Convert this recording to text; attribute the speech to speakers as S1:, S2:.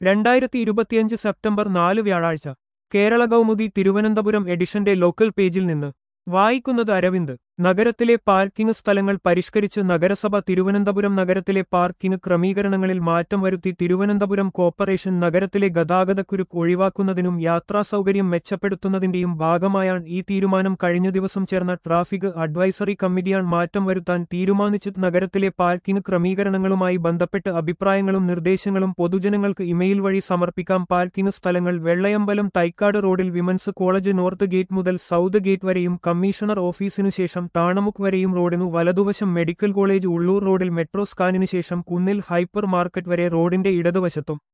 S1: രണ്ടായിരത്തി ഇരുപത്തിയഞ്ച് സെപ്റ്റംബർ നാല് വ്യാഴാഴ്ച കേരള കൗമുദി തിരുവനന്തപുരം എഡിഷന്റെ ലോക്കൽ പേജിൽ നിന്ന് വായിക്കുന്നത് അരവിന്ദ് നഗരത്തിലെ പാർക്കിംഗ് സ്ഥലങ്ങൾ പരിഷ്കരിച്ച് നഗരസഭ തിരുവനന്തപുരം നഗരത്തിലെ പാർക്കിംഗ് ക്രമീകരണങ്ങളിൽ മാറ്റം വരുത്തി തിരുവനന്തപുരം കോർപ്പറേഷൻ നഗരത്തിലെ ഗതാഗതക്കുരുക്ക് ഒഴിവാക്കുന്നതിനും യാത്രാസൗകര്യം മെച്ചപ്പെടുത്തുന്നതിന്റെയും ഭാഗമായാണ് ഈ തീരുമാനം കഴിഞ്ഞ ദിവസം ചേർന്ന ട്രാഫിക് അഡ്വൈസറി കമ്മിറ്റിയാണ് മാറ്റം വരുത്താൻ തീരുമാനിച്ചത് നഗരത്തിലെ പാർക്കിംഗ് ക്രമീകരണങ്ങളുമായി ബന്ധപ്പെട്ട് അഭിപ്രായങ്ങളും നിർദ്ദേശങ്ങളും പൊതുജനങ്ങൾക്ക് ഇമെയിൽ വഴി സമർപ്പിക്കാം പാർക്കിംഗ് സ്ഥലങ്ങൾ വെള്ളയമ്പലം തൈക്കാട് റോഡിൽ വിമൻസ് കോളേജ് നോർത്ത് ഗേറ്റ് മുതൽ സൗത്ത് ഗേറ്റ് വരെയും കമ്മീഷണർ ഓഫീസിനു ശേഷം താണമുക്ക് വരെയും റോഡിനു വലതുവശം മെഡിക്കൽ കോളേജ് ഉള്ളൂർ റോഡിൽ മെട്രോ സ്കാനിനു ശേഷം കുന്നിൽ ഹൈപ്പർ മാർക്കറ്റ് വരെ റോഡിന്റെ ഇടതുവശത്തും